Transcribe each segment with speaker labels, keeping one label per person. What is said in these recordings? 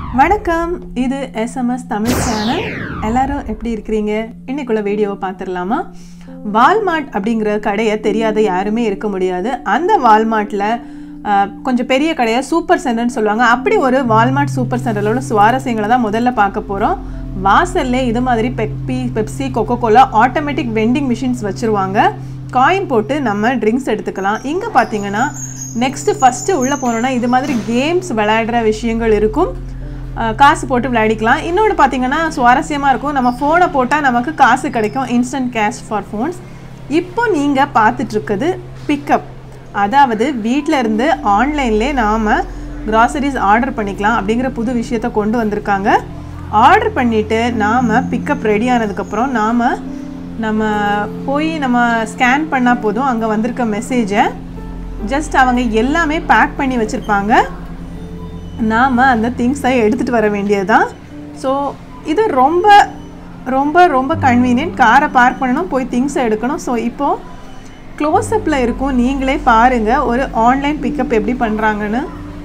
Speaker 1: வணக்கம் இது SMS Tamil channel எல்லாரும் எப்படி இருக்கிறீங்க இன்னைக்குள்ள வீடியோவை பார்த்துடலாமா வால்மார்ட் அப்படிங்கிற கடையை தெரியாத யாருமே இருக்க முடியாது அந்த வால்மார்ட்டில் கொஞ்சம் பெரிய கடையை சூப்பர் சென்டர்னு சொல்லுவாங்க அப்படி ஒரு வால்மார்ட் சூப்பர் சென்டரோட சுவாரஸ்யங்களை தான் முதல்ல பார்க்க போகிறோம் வாசல்ல இது மாதிரி பெப்பி Pepsi Coca Cola automatic vending machines வச்சுருவாங்க காயின் போட்டு நம்ம ட்ரிங்க்ஸ் எடுத்துக்கலாம் இங்கே பார்த்தீங்கன்னா நெக்ஸ்ட்டு ஃபஸ்ட்டு உள்ளே போனோன்னா இது மாதிரி கேம்ஸ் விளையாடுற விஷயங்கள் இருக்கும் அஹ் காசு போட்டு விளையாடிக்கலாம் இன்னொன்று பார்த்தீங்கன்னா சுவாரஸ்யமாக இருக்கும் நம்ம ஃபோனை போட்டால் நமக்கு காசு கிடைக்கும் இன்ஸ்டன்ட் கேஷ் ஃபார் ஃபோன்ஸ் இப்போ நீங்கள் பார்த்துட்ருக்குது பிக்கப் அதாவது வீட்டில் இருந்து ஆன்லைன்லேயே நாம் கிராசரிஸ் ஆர்டர் பண்ணிக்கலாம் அப்படிங்கிற புது விஷயத்தை கொண்டு வந்திருக்காங்க ஆர்டர் பண்ணிவிட்டு நாம் பிக்கப் ரெடி ஆனதுக்கப்புறம் நாம் நம்ம போய் நம்ம ஸ்கேன் பண்ணால் போதும் அங்கே வந்திருக்க மெசேஜை ஜஸ்ட் அவங்க எல்லாமே பேக் பண்ணி வச்சுருப்பாங்க நாம் அந்த திங்ஸை எடுத்துகிட்டு வர வேண்டியதுதான் ஸோ இது ரொம்ப ரொம்ப ரொம்ப கன்வீனியன்ட் காரை பார்க் பண்ணணும் போய் திங்ஸை எடுக்கணும் ஸோ இப்போது க்ளோஸ்அப்பில் இருக்கும் நீங்களே பாருங்கள் ஒரு ஆன்லைன் பிக்கப் எப்படி பண்ணுறாங்கன்னு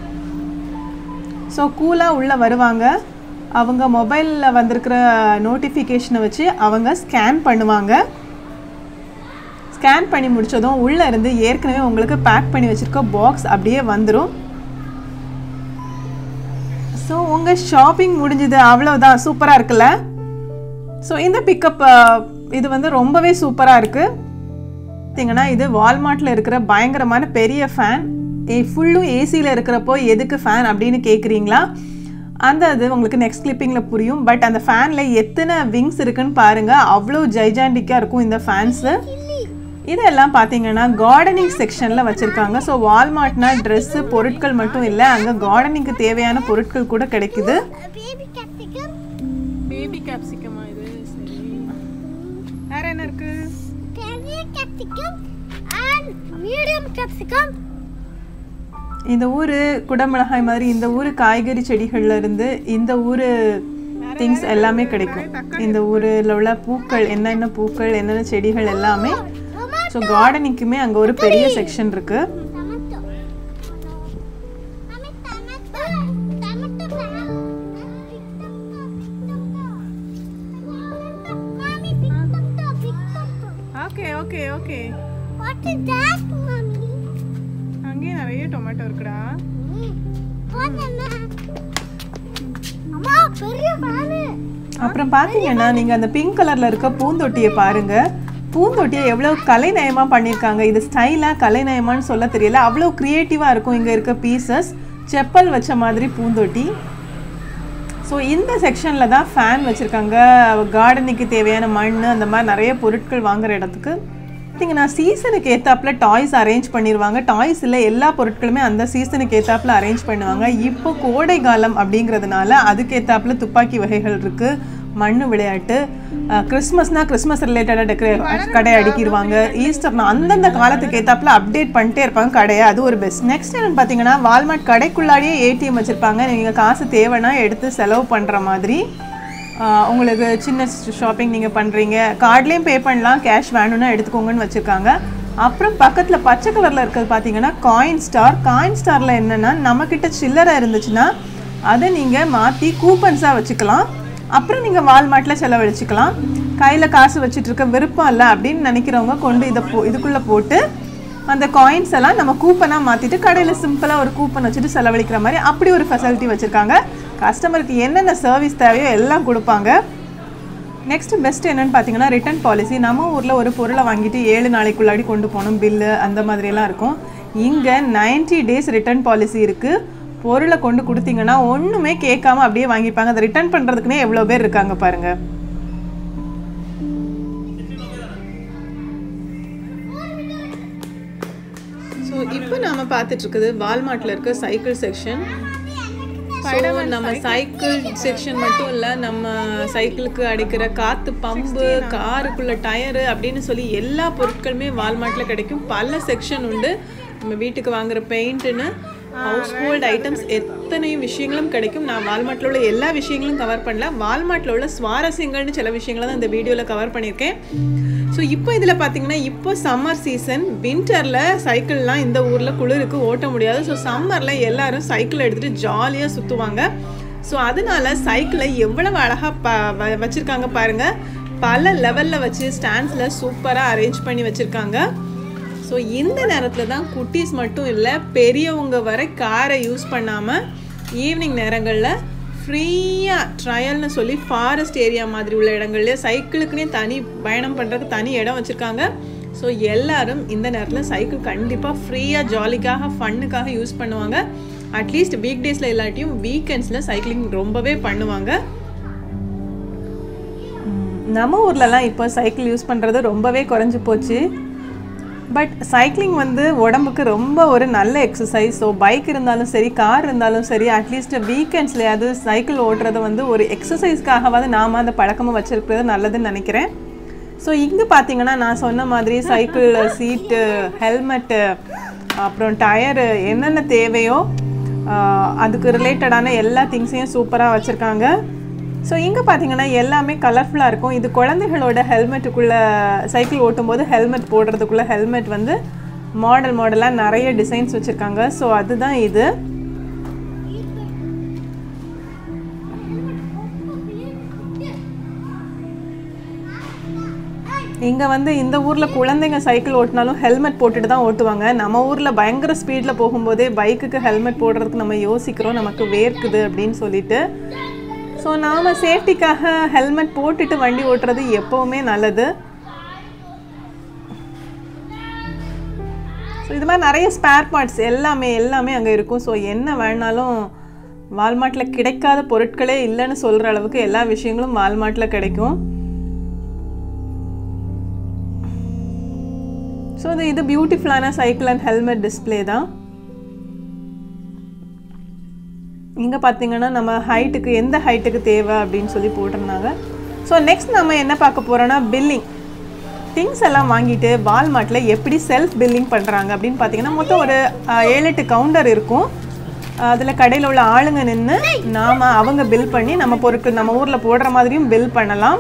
Speaker 1: ஸோ கூலாக உள்ளே வருவாங்க அவங்க மொபைலில் வந்திருக்கிற நோட்டிஃபிகேஷனை வச்சு அவங்க ஸ்கேன் பண்ணுவாங்க ஸ்கேன் பண்ணி முடிச்சதும் உள்ளே இருந்து ஏற்கனவே உங்களுக்கு பேக் பண்ணி வச்சுருக்க பாக்ஸ் அப்படியே வந்துடும் ஸோ உங்கள் ஷாப்பிங் முடிஞ்சது அவ்வளோதான் சூப்பராக இருக்குல்ல ஸோ இந்த பிக்கப் இது வந்து ரொம்பவே சூப்பராக இருக்குது பார்த்தீங்கன்னா இது வால்மார்ட்டில் இருக்கிற பயங்கரமான பெரிய ஃபேன் ஏ ஃபுல்லும் ஏசியில் இருக்கிறப்போ எதுக்கு ஃபேன் அப்படின்னு கேட்குறீங்களா அந்த அது உங்களுக்கு நெக்ஸ்ட் கிளிப்பிங்கில் புரியும் பட் அந்த ஃபேனில் எத்தனை விங்ஸ் இருக்குன்னு பாருங்கள் அவ்வளோ ஜைஜாண்டிக்காக இருக்கும் இந்த ஃபேன்ஸு இதெல்லாம் பார்த்தீங்கன்னா கார்டனிங் செக்ஷனில் வச்சுருக்காங்க ஸோ வால்மார்ட்னா ட்ரெஸ்ஸு பொருட்கள் மட்டும் இல்லை அங்கே கார்டனிங்க்கு தேவையான பொருட்கள் கூட கிடைக்குது
Speaker 2: baby capsicum,
Speaker 1: பேபி கேப்சிகமா இது சரி வேற என்ன இருக்கு
Speaker 2: பெரிய capsicum and medium capsicum.
Speaker 1: இந்த ஊர் குடமிளகாய் மாதிரி இந்த ஊர் காய்கறி செடிகள்ல இருந்து இந்த ஊர் திங்ஸ் எல்லாமே கிடைக்கும் இந்த ஊரில் உள்ள பூக்கள் என்னென்ன பூக்கள் என்னென்ன செடிகள் எல்லாமே ஸோ கார்டனிங்க்குமே அங்கே ஒரு பெரிய செக்ஷன் இருக்கு
Speaker 2: Tomato. Mami, tomato. Tomato ma'am. Mommy, big tomato, big tomato.
Speaker 1: Okay okay okay
Speaker 2: What is that, mommy?
Speaker 1: அங்கேயே நிறைய டொமேட்டோ இருக்குடா
Speaker 2: போதுமா? அம்மா பெரிய ஃபேனு
Speaker 1: அப்புறம் பார்த்தீங்கன்னா நீங்கள் அந்த பிங்க் கலரில் இருக்க பூந்தொட்டியை பாருங்க பூந்தொட்டியை எவ்வளோ கலைநயமாக பண்ணியிருக்காங்க இது ஸ்டைலாக கலைநயமான்னு சொல்ல தெரியல அவ்வளோ க்ரியேட்டிவாக இருக்கும் இங்கே இருக்க பீசஸ் செப்பல் வச்ச மாதிரி பூந்தொட்டி ஸோ இந்த செக்ஷனில் தான் ஃபேன் வச்சுருக்காங்க கார்டனுக்கு தேவையான மண் அந்த மாதிரி நிறைய பொருட்கள் வாங்குற இடத்துக்கு பார்த்தீங்கன்னா சீசனுக்கு ஏற்றாப்புல டாய்ஸ் அரேஞ்ச் பண்ணிடுவாங்க டாய்ஸ் இல்லை எல்லா பொருட்களுமே அந்த சீசனுக்கு ஏற்றாப்புல அரேஞ்ச் பண்ணுவாங்க இப்போ கோடை காலம் அப்படிங்கிறதுனால அதுக்கு ஏற்றாப்புல துப்பாக்கி வகைகள் இருக்குது மண் விளையாட்டு கிறிஸ்மஸ்னால் கிறிஸ்மஸ் ரிலேட்டடாக டெக்கரே கடை அடிக்கிடுவாங்க ஈஸ்டர்னா அந்தந்த காலத்துக்கு ஏற்றாப்புல அப்டேட் பண்ணிட்டே இருப்பாங்க கடையை அது ஒரு பெஸ்ட் நெக்ஸ்ட் என்னன்னு பார்த்தீங்கன்னா வால்மார்ட் கடைக்குள்ளாடியே ஏடிஎம் வச்சுருப்பாங்க நீங்கள் காசு தேவைன்னா எடுத்து செலவு பண்ணுற மாதிரி ஆஹ் உங்களுக்கு சின்ன ஷாப்பிங் நீங்கள் பண்ணுறீங்க கார்ட்லேயும் பே பண்ணலாம் கேஷ் வேணும்னா எடுத்துக்கோங்கன்னு வச்சுருக்காங்க அப்புறம் பக்கத்தில் பச்சை கலரில் இருக்கிறது பார்த்தீங்கன்னா காயின் ஸ்டார் காயின் ஸ்டாரில் என்னென்னா நம்மக்கிட்ட சில்லறை இருந்துச்சுன்னா அதை நீங்கள் மாற்றி கூப்பன்ஸாக வச்சுக்கலாம் அப்புறம் நீங்கள் வால்மார்ட்டில் செலவழிச்சுக்கலாம் கையில் காசு வச்சுட்டு இருக்க விருப்பம் இல்லை அப்படின்னு நினைக்கிறவங்க கொண்டு இதை போ இதுக்குள்ளே போட்டு அந்த காயின்ஸ் எல்லாம் நம்ம கூப்பனாக மாற்றிட்டு கடையில் சிம்பிளாக ஒரு கூப்பன் வச்சுட்டு செலவழிக்கிற மாதிரி அப்படி ஒரு ஃபெசிலிட்டி வச்சுருக்காங்க கஸ்டமருக்கு என்னென்ன சர்வீஸ் தேவையோ எல்லாம் கொடுப்பாங்க நெக்ஸ்ட் பெஸ்ட் என்னன்னு பார்த்தீங்கன்னா ரிட்டர்ன் பாலிசி நம்ம ஊரில் ஒரு பொருளை வாங்கிட்டு ஏழு நாளைக்குள்ளாடி கொண்டு போகணும் பில்லு அந்த மாதிரியெல்லாம் இருக்கும் இங்கே 90 டேஸ் ரிட்டர்ன் பாலிசி இருக்குது பொருளை கொண்டு கொடுத்தீங்கன்னா ஒன்றுமே கேட்காம அப்படியே வாங்கிப்பாங்க அதை ரிட்டர்ன் பண்ணுறதுக்குனே எவ்வளோ பேர் இருக்காங்க பாருங்கள் ஸோ இப்போ நாம பார்த்துட்டு இருக்குது வால்மார்ட்டில் இருக்க சைக்கிள் செக்ஷன் ஸோ நம்ம சைக்கிள் செக்ஷன் மட்டும் இல்லை நம்ம சைக்கிளுக்கு அடிக்கிற காற்று பம்பு காருக்குள்ள டயரு அப்படின்னு சொல்லி எல்லா பொருட்களுமே வால்மார்ட்டில் கிடைக்கும் பல செக்ஷன் உண்டு நம்ம வீட்டுக்கு வாங்குற பெயிண்ட்டுன்னு ஹவுஸ் ஹோல்ட் ஐட்டம்ஸ் எத்தனை விஷயங்களும் கிடைக்கும் நான் வால்மார்ட்டில் உள்ள எல்லா விஷயங்களும் கவர் பண்ணல வால்மார்ட்டில் உள்ள சுவாரஸ்யங்கள்னு சில விஷயங்களை தான் இந்த வீடியோவில் கவர் பண்ணியிருக்கேன் ஸோ இப்போ இதில் பார்த்தீங்கன்னா இப்போ சம்மர் சீசன் வின்டரில் சைக்கிள்லாம் இந்த ஊரில் குளிருக்கு ஓட்ட முடியாது ஸோ சம்மரில் எல்லாரும் சைக்கிள் எடுத்துகிட்டு ஜாலியாக சுற்றுவாங்க ஸோ அதனால சைக்கிளை எவ்வளவு அழகாக ப வ- வச்சிருக்காங்க பாருங்க பல லெவலில் வச்சு ஸ்டாண்ட்ஸில் சூப்பராக அரேஞ்ச் பண்ணி வச்சுருக்காங்க ஸோ இந்த நேரத்தில் தான் குட்டீஸ் மட்டும் இல்லை பெரியவங்க வரை காரை யூஸ் பண்ணாமல் ஈவினிங் நேரங்களில் ஃப்ரீயாக ட்ரையல்னு சொல்லி ஃபாரஸ்ட் ஏரியா மாதிரி உள்ள இடங்கள்ல சைக்கிளுக்குனே தனி பயணம் பண்ணுறதுக்கு தனி இடம் வச்சுருக்காங்க ஸோ எல்லாரும் இந்த நேரத்தில் சைக்கிள் கண்டிப்பாக ஃப்ரீயாக ஜாலிக்காக ஃபன்னுக்காக யூஸ் பண்ணுவாங்க அட்லீஸ்ட் வீக் டேஸில் இல்லாட்டியும் வீக்கெண்ட்ஸில் சைக்கிளிங் ரொம்பவே பண்ணுவாங்க நம்ம ஊர்லலாம் இப்போ சைக்கிள் யூஸ் பண்ணுறது ரொம்பவே குறைஞ்சி போச்சு பட் சைக்கிளிங் வந்து உடம்புக்கு ரொம்ப ஒரு நல்ல எக்ஸசைஸ் ஸோ பைக் இருந்தாலும் சரி கார் இருந்தாலும் சரி அட்லீஸ்ட் வீக்கெண்ட்ஸ்லையாவது சைக்கிள் ஓட்டுறதை வந்து ஒரு எக்ஸசைஸ்க்காகவாவது நாம் அந்த பழக்கமாக வச்சுருக்கிறது நல்லதுன்னு நினைக்கிறேன் ஸோ இங்கே பார்த்தீங்கன்னா நான் சொன்ன மாதிரி சைக்கிள் சீட்டு ஹெல்மெட்டு அப்புறம் டயரு என்னென்ன தேவையோ ஆஹ், அதுக்கு ரிலேட்டடான எல்லா திங்ஸையும் சூப்பராக வச்சுருக்காங்க ஸோ இங்கே பார்த்தீங்கன்னா எல்லாமே கலர்ஃபுல்லாக இருக்கும் இது குழந்தைகளோட ஹெல்மெட்டுக்குள்ளே சைக்கிள் ஓட்டும்போது ஹெல்மெட் போடுறதுக்குள்ள ஹெல்மெட் வந்து மாடல் மாடலாக நிறைய டிசைன்ஸ் வச்சுருக்காங்க ஸோ அதுதான் இது இங்கே வந்து இந்த ஊரில் குழந்தைங்க சைக்கிள் ஓட்டினாலும் ஹெல்மெட் போட்டுட்டு தான் ஓட்டுவாங்க நம்ம ஊரில் பயங்கர ஸ்பீடில் போகும்போதே பைக்குக்கு ஹெல்மெட் போடுறதுக்கு நம்ம யோசிக்கிறோம் நமக்கு வேர்க்குது அப்படின்னு சொல்லிட்டு ஸோ நாம் சேஃப்டிக்காக ஹெல்மெட் போட்டுட்டு வண்டி ஓட்டுறது எப்போவுமே நல்லது ஸோ இது மாதிரி நிறைய ஸ்பேர் பார்ட்ஸ் எல்லாமே எல்லாமே அங்கே இருக்கும் ஸோ என்ன வேணாலும் வால்மார்ட்டில் கிடைக்காத பொருட்களே இல்லைன்னு சொல்கிற அளவுக்கு எல்லா விஷயங்களும் வால்மார்ட்டில் கிடைக்கும் ஸோ இது இது பியூட்டிஃபுல்லான சைக்கிள் அண்ட் ஹெல்மெட் டிஸ்ப்ளே தான் இங்கே பார்த்தீங்கன்னா நம்ம ஹைட்டுக்கு எந்த ஹைட்டுக்கு தேவை அப்படின்னு சொல்லி போட்டிருந்தாங்க ஸோ நெக்ஸ்ட் நம்ம என்ன பார்க்க போகிறோன்னா பில்லிங் திங்ஸ் எல்லாம் வாங்கிட்டு வால்மார்ட்டில் எப்படி செல்ஃப் பில்லிங் பண்ணுறாங்க அப்படின்னு பார்த்தீங்கன்னா மொத்தம் ஒரு அஹ், ஏழு எட்டு கவுண்டர் இருக்கும் அதில் கடையில் உள்ள ஆளுங்க நின்று நாம் அவங்க பில் பண்ணி நம்ம பொருட்கள் நம்ம ஊரில் போடுற மாதிரியும் பில் பண்ணலாம்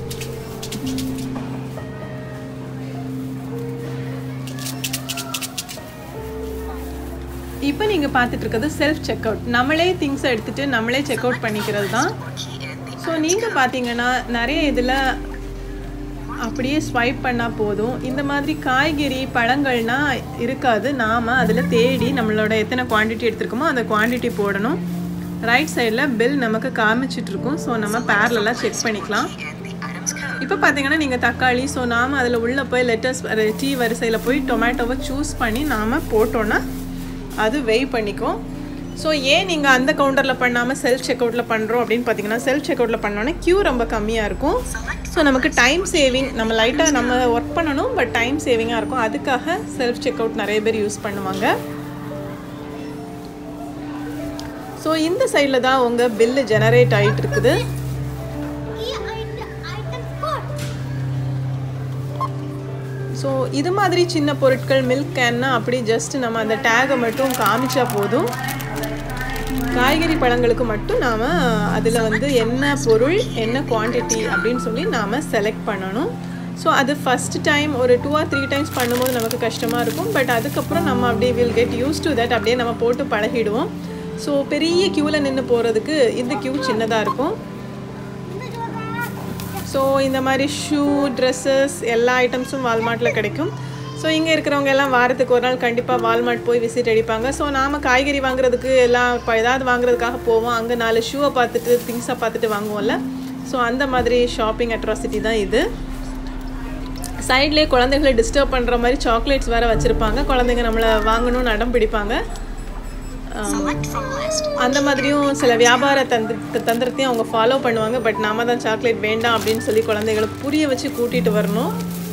Speaker 1: இப்போ நீங்கள் பார்த்துட்டு இருக்கிறது செல்ஃப் செக் அவுட் நம்மளே திங்ஸை எடுத்துகிட்டு நம்மளே செக் அவுட் பண்ணிக்கிறது தான் ஸோ நீங்கள் பார்த்தீங்கன்னா நிறைய இதில் அப்படியே ஸ்வைப் பண்ணால் போதும் இந்த மாதிரி காய்கறி பழங்கள்னா இருக்காது நாம் அதில் தேடி நம்மளோட எத்தனை குவாண்டிட்டி எடுத்திருக்கோமோ அந்த குவாண்டிட்டி போடணும் ரைட் சைடில் பில் நமக்கு காமிச்சிட்டு இருக்கும் ஸோ நம்ம பேரலெல்லாம் செக் பண்ணிக்கலாம் இப்போ பார்த்தீங்கன்னா நீங்கள் தக்காளி ஸோ நாம் அதில் உள்ளே போய் லெட்டர்ஸ் டீ வரிசையில் போய் டொமேட்டோவை சூஸ் பண்ணி நாம் போட்டோன்னா அது வெய் பண்ணிக்கும் ஸோ ஏன் நீங்கள் அந்த கவுண்டரில் பண்ணாமல் செல்ஃப் செக்அவுட்டில் பண்ணுறோம் அப்படின்னு பார்த்தீங்கன்னா செல்ஃப் செக்அவுட்டில் பண்ணோன்னே க்யூ ரொம்ப கம்மியாக இருக்கும் ஸோ நமக்கு டைம் சேவிங் நம்ம லைட்டாக நம்ம ஒர்க் பண்ணணும் பட் டைம் சேவிங்காக இருக்கும் அதுக்காக செல்ஃப் செக்அவுட் நிறைய பேர் யூஸ் பண்ணுவாங்க ஸோ இந்த சைடில் தான் உங்கள் பில்லு ஜெனரேட் ஆகிட்டு இருக்குது
Speaker 2: item code.
Speaker 1: ஸோ இது மாதிரி சின்ன பொருட்கள் மில்க் கேன்னா அப்படி ஜஸ்ட் நம்ம அந்த டேகை மட்டும் காமிச்சா போதும் காய்கறி பழங்களுக்கு மட்டும் நாம் அதில் வந்து என்ன பொருள் என்ன குவாண்டிட்டி அப்படின்னு சொல்லி நாம் செலக்ட் பண்ணணும் ஸோ அது ஃபஸ்ட் டைம் ஒரு டூ ஆர் த்ரீ டைம்ஸ் பண்ணும்போது நமக்கு கஷ்டமாக இருக்கும் பட் அதுக்கப்புறம் நம்ம அப்படியே will get use to that அப்படியே நம்ம போட்டு பழகிடுவோம் ஸோ பெரிய க்யூவில் நின்று போகிறதுக்கு இந்த க்யூ சின்னதாக இருக்கும் ஸோ இந்த மாதிரி ஷூ ட்ரெஸ்ஸஸ் எல்லா ஐட்டம்ஸும் வால்மார்ட்டில் கிடைக்கும் ஸோ இங்கே இருக்கிறவங்க எல்லாம் வாரத்துக்கு ஒரு நாள் கண்டிப்பாக வால்மார்ட் போய் விசிட் அடிப்பாங்க ஸோ நாம் காய்கறி வாங்குறதுக்கு எல்லாம் இப்போ ஏதாவது வாங்குறதுக்காக போவோம் அங்கே நாலு ஷூவை பார்த்துட்டு திங்ஸை பார்த்துட்டு வாங்குவோம்ல ஸோ அந்த மாதிரி ஷாப்பிங் அட்ராசிட்டி தான் இது சைட்லேயே குழந்தைகளை டிஸ்டர்ப் பண்ணுற மாதிரி சாக்லேட்ஸ் வேறு வச்சுருப்பாங்க குழந்தைங்க நம்மளை வாங்கணும்னு அடம் பிடிப்பாங்க அந்த மாதிரியும் சில வியாபார தந்திர தந்திரத்தையும் அவங்க ஃபாலோ பண்ணுவாங்க பட் நாம தான் சாக்லேட் வேண்டாம் அப்படின்னு சொல்லி குழந்தைகளை புரிய வச்சு கூட்டிகிட்டு வரணும்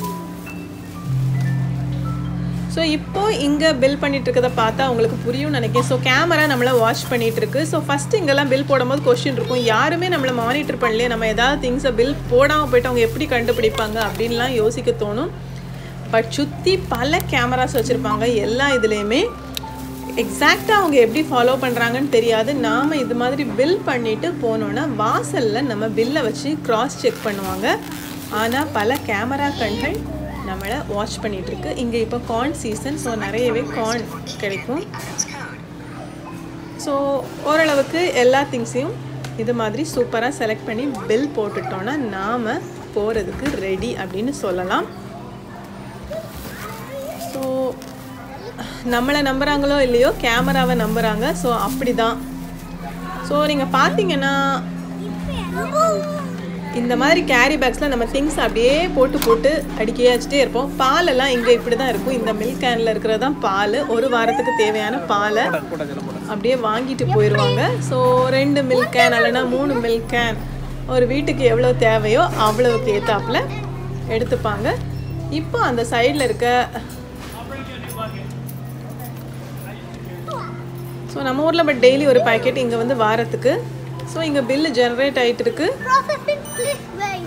Speaker 1: ஸோ இப்போ இங்கே பில் பண்ணிட்டு இருக்கதை பார்த்தா உங்களுக்கு புரியும்னு நினைக்கிறேன் ஸோ கேமரா நம்மளை வாட்ச் பண்ணிட்டு இருக்கு ஸோ ஃபஸ்ட்டு இங்கெல்லாம் பில் போடும்போது கொஸ்டின் இருக்கும் யாருமே நம்மளை மானிட்டர் பண்ணலையே நம்ம ஏதாவது திங்ஸை பில் போடாமல் போயிட்டு அவங்க எப்படி கண்டுபிடிப்பாங்க அப்படின்லாம் யோசிக்க தோணும் பட் சுற்றி பல கேமராஸ் வச்சுருப்பாங்க எல்லா இதுலேயுமே எக்ஸாக்டாக அவங்க எப்படி ஃபாலோ பண்ணுறாங்கன்னு தெரியாது நாம் இது மாதிரி பில் பண்ணிவிட்டு போனோன்னா வாசலில் நம்ம பில்லை வச்சு கிராஸ் செக் பண்ணுவாங்க ஆனால் பல கேமரா கண்கள் நம்மளை வாட்ச் பண்ணிகிட்ருக்கு இங்கே இப்போ கார்ன் சீசன் ஸோ நிறையவே கார்ன் கிடைக்கும் ஸோ ஓரளவுக்கு எல்லா திங்ஸையும் இது மாதிரி சூப்பராக செலக்ட் பண்ணி பில் போட்டுட்டோன்னா நாம் போகிறதுக்கு ரெடி அப்படின்னு சொல்லலாம் ஸோ நம்மளை நம்புகிறாங்களோ இல்லையோ கேமராவை நம்புகிறாங்க ஸோ அப்படி தான் ஸோ நீங்கள் பார்த்தீங்கன்னா இந்த மாதிரி கேரி பேக்ஸில் நம்ம திங்ஸ் அப்படியே போட்டு போட்டு அடிக்கி வச்சுட்டே இருப்போம் பாலெல்லாம் இங்கே இப்படி தான் இருக்கும் இந்த மில்க் கேனில் இருக்கிறது தான் பால் ஒரு வாரத்துக்கு தேவையான பாலை அப்படியே வாங்கிட்டு போயிடுவாங்க ஸோ ரெண்டு மில்க் கேன் இல்லைன்னா மூணு மில்க் கேன் ஒரு வீட்டுக்கு எவ்வளோ தேவையோ அவ்வளோக்கு ஏற்றாப்புல எடுத்துப்பாங்க இப்போ அந்த சைடில் இருக்க ஸோ நம்ம ஊரில் பட் டெய்லி ஒரு பாக்கெட் இங்கே வந்து வாரத்துக்கு ஸோ இங்கே பில்லு ஜென்ரேட் ஆகிட்டு இருக்கு
Speaker 2: Processing, please wait.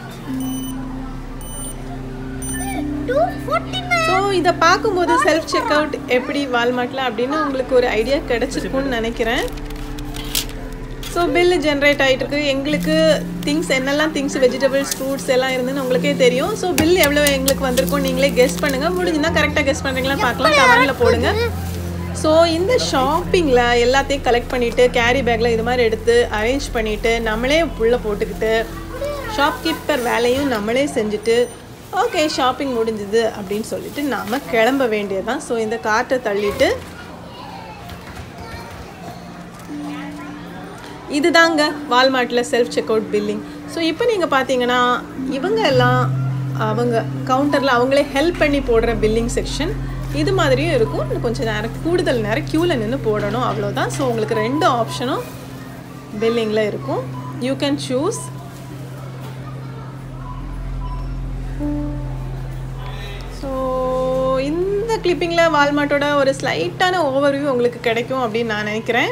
Speaker 2: Two forty nine.
Speaker 1: So இதை பார்க்கும்போது செல்ஃப் செக் அவுட் எப்படி வால்மார்ட்டில் அப்படின்னு உங்களுக்கு ஒரு ஐடியா கிடைச்சிருக்கும்னு நினைக்கிறேன் ஸோ பில்லு ஜென்ரேட் ஆகிட்டு இருக்கு எங்களுக்கு திங்ஸ் என்னெல்லாம் திங்ஸ் வெஜிடபிள்ஸ் ஃப்ரூட்ஸ் எல்லாம் இருந்துன்னு உங்களுக்கே தெரியும் ஸோ பில் எவ்வளோ எங்களுக்கு வந்திருக்கும் நீங்களே கெஸ் பண்ணுங்கள் முடிஞ்சுன்னா கரெக்டாக கெஸ் பண்ணுறீங்களான்னு பார்க்கலாம் கமெண்டில் போடுங்க ஸோ இந்த ஷாப்பிங்கில் எல்லாத்தையும் கலெக்ட் பண்ணிவிட்டு கேரி பேக்கில் இது மாதிரி எடுத்து அரேஞ்ச் பண்ணிவிட்டு நம்மளே உள்ளே போட்டுக்கிட்டு ஷாப்கீப்பர் வேலையும் நம்மளே செஞ்சுட்டு ஓகே ஷாப்பிங் முடிஞ்சுது அப்படின்னு சொல்லிட்டு நாம் கிளம்ப வேண்டியதுதான் ஸோ இந்த கார்ட்டை தள்ளிட்டு இதுதாங்க வால்மார்ட்டில் self checkout billing so இப்போ நீங்கள் பார்த்தீங்கன்னா இவங்க எல்லாம் அவங்க கவுண்டரில் அவங்களே ஹெல்ப் பண்ணி போடுற பில்லிங் செக்ஷன் இது மாதிரியும் இருக்கும் இன்னும் கொஞ்சம் நேரம் கூடுதல் நேரம் க்யூவில் நின்று போடணும் அவ்வளோதான் ஸோ உங்களுக்கு ரெண்டு ஆப்ஷனும் பில்லிங்கில் இருக்கும் யூ கேன் சூஸ் ஸோ இந்த கிளிப்பிங்கில் வால்மார்ட்டோட ஒரு ஸ்லைட்டான ஓவர்வியூ உங்களுக்கு கிடைக்கும் அப்படின்னு நான் நினைக்கிறேன்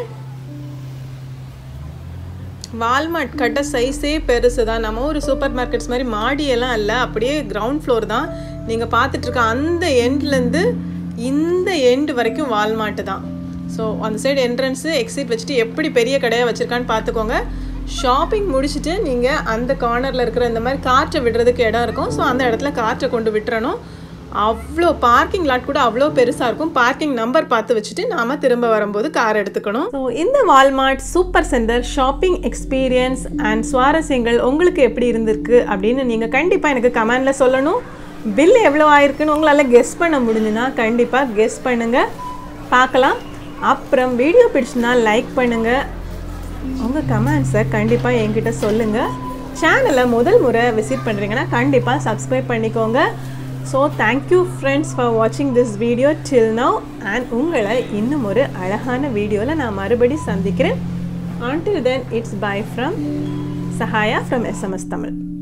Speaker 1: வால்மார்ட் கட்ட சைஸே பெருசு தான் நம்ம ஒரு சூப்பர் மார்க்கெட்ஸ் மாதிரி மாடியெல்லாம் இல்லை அப்படியே கிரவுண்ட் ஃப்ளோர் தான் நீங்கள் பார்த்துட்டு இருக்க அந்த எண்ட்லேருந்து இந்த எண்ட் வரைக்கும் வால்மார்ட் தான் ஸோ அந்த சைடு என்ட்ரன்ஸு எக்ஸிட் வச்சுட்டு எப்படி பெரிய கடையாக வச்சுருக்கான்னு பார்த்துக்கோங்க ஷாப்பிங் முடிச்சுட்டு நீங்கள் அந்த கார்னரில் இருக்கிற இந்த மாதிரி காற்றை விடுறதுக்கு இடம் இருக்கும் ஸோ அந்த இடத்துல காற்றை கொண்டு விட்டுறணும் அவ்வளோ பார்க்கிங் லாட் கூட அவ்வளோ பெருசாக இருக்கும் பார்க்கிங் நம்பர் பார்த்து வச்சுட்டு நாம் திரும்ப வரும்போது கார் எடுத்துக்கணும் ஸோ இந்த Walmart super centre shopping experience and சுவாரஸ்யங்கள் உங்களுக்கு எப்படி இருந்திருக்கு அப்படின்னு நீங்கள் கண்டிப்பாக எனக்கு கமெண்டில் சொல்லணும் பில் எவ்வளோ ஆயிருக்குன்னு உங்களால் கெஸ் பண்ண முடிஞ்சுன்னா கண்டிப்பாக கெஸ் பண்ணுங்கள் பார்க்கலாம் அப்புறம் வீடியோ பிடிச்சுன்னா லைக் பண்ணுங்கள் உங்கள் கமெண்ட்ஸை கண்டிப்பாக என்கிட்ட சொல்லுங்கள் சேனலை முதல் முறை விசிட் பண்ணுறீங்கன்னா கண்டிப்பாக சப்ஸ்கிரைப் பண்ணிக்கோங்க ஸோ தேங்க்யூ ஃப்ரெண்ட்ஸ் ஃபார் வாட்சிங் this video till now and உங்களை இன்னும் ஒரு அழகான வீடியோவில் நான் மறுபடி சந்திக்கிறேன் until then it's bye from Sahaya from SMS Tamil